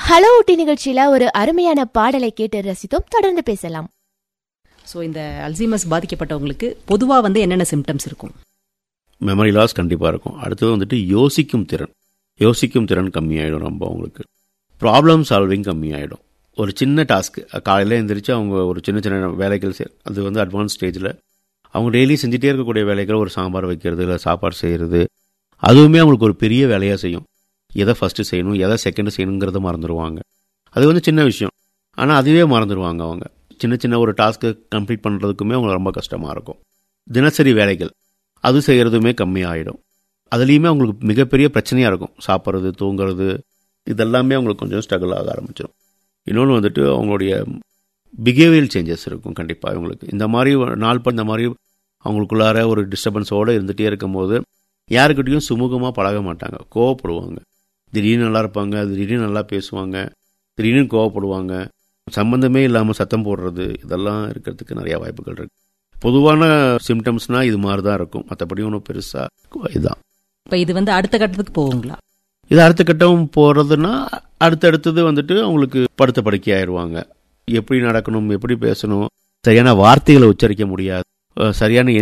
hello ஊட்டி நிகழ்ச்சியில ஒரு அருமையான பாடலை கேட்டு ரசித்தோம் தொடர்ந்து பேசலாம் ஸோ இந்த அல்சீமஸ் பாதிக்கப்பட்டவங்களுக்கு பொதுவாக வந்து என்னென்ன சிம்டம்ஸ் இருக்கும் மெமரி லாஸ் கண்டிப்பாக இருக்கும் அடுத்தது வந்துட்டு யோசிக்கும் திறன் யோசிக்கும் திறன் கம்மியாயிடும் ரொம்ப அவங்களுக்கு ப்ராப்ளம் சால்விங் கம்மியாயிடும் ஒரு சின்ன டாஸ்க் காலையில் எழுந்திரிச்சு அவங்க ஒரு சின்ன சின்ன வேலைகள் செய் அது வந்து அட்வான்ஸ் ஸ்டேஜில் அவங்க டெய்லி செஞ்சுட்டே இருக்கக்கூடிய வேலைகள் ஒரு சாம்பார் வைக்கிறது இல்லை சாப்பாடு செய்கிறது அதுவுமே அவங்களுக்கு ஒரு பெரிய வேலையாக செய்யும் எதை ஃபஸ்ட்டு செய்யணும் எதை செகண்ட் செய்யணுங்கிறத மறந்துடுவாங்க அது வந்து சின்ன விஷயம் ஆனால் அதுவே மறந்துடுவாங்க அவங்க சின்ன சின்ன ஒரு டாஸ்க்கு கம்ப்ளீட் பண்ணுறதுக்குமே அவங்களுக்கு ரொம்ப கஷ்டமாக இருக்கும் தினசரி வேலைகள் அது செய்கிறதுமே கம்மியாயிடும் அதுலேயுமே அவங்களுக்கு மிகப்பெரிய பிரச்சனையாக இருக்கும் சாப்பிட்றது தூங்குறது இதெல்லாமே அவங்களுக்கு கொஞ்சம் ஸ்ட்ரகிள் ஆக ஆரம்பிச்சிடும் இன்னொன்று வந்துட்டு அவங்களுடைய பிஹேவியல் சேஞ்சஸ் இருக்கும் கண்டிப்பாக இவங்களுக்கு இந்த மாதிரி ஒரு நாள் ப இந்த மாதிரி அவங்களுக்குள்ளார ஒரு டிஸ்டர்பன்ஸோடு இருந்துகிட்டே இருக்கும்போது யாருக்கிட்டையும் சுமூகமாக பழக மாட்டாங்க கோவப்படுவாங்க திடீர்னு நல்லா இருப்பாங்க திடீர்னு நல்லா பேசுவாங்க திடீர்னு கோவப்படுவாங்க சம்மந்தமே இல்லாமல் சத்தம் போடுறது இதெல்லாம் இருக்கிறதுக்கு நிறையா வாய்ப்புகள் இருக்கு பொதுவான சிம்டம்ஸ்னால் இது மாதிரி தான் இருக்கும் மற்றபடி ஒன்றும் பெருசாக இதுதான் இப்போ இது வந்து அடுத்த கட்டத்துக்கு போகுங்களா இது அடுத்த கட்டம் போகிறதுனா அடுத்தடுத்தது வந்துட்டு அவங்களுக்கு படுத்த படுக்கை ஆயிடுவாங்க எப்படி நடக்கணும் எப்படி பேசணும் சரியான வார்த்தைகளை உச்சரிக்க முடியாது அஹ் சரியான